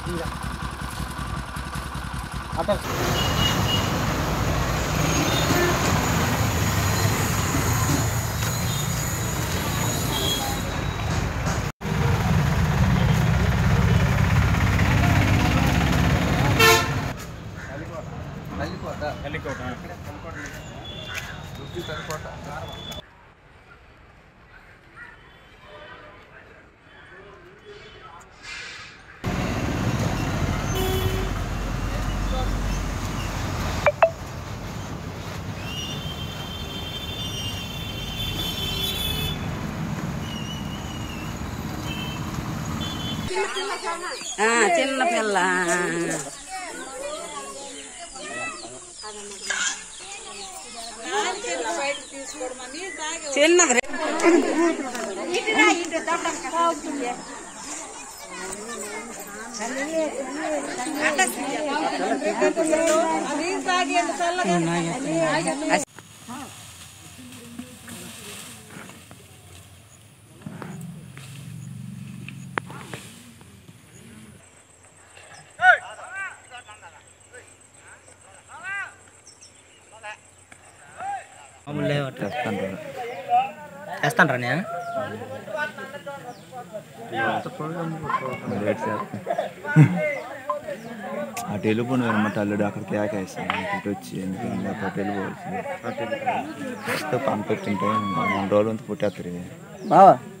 అట్లా ఆ, చిన్న పిల్ల చిన్న వేస్తాను నేను అటు వెళ్ళిపోయిన అనమాట అల్లుడు అక్కడ కేకేస్తాను ఇటు వచ్చి ఎందుకంటే అటు వెళ్ళిపోవచ్చు వస్తే పంపించుంటే మూడు రోజులు అంతా పుట్టేస్తారు బావా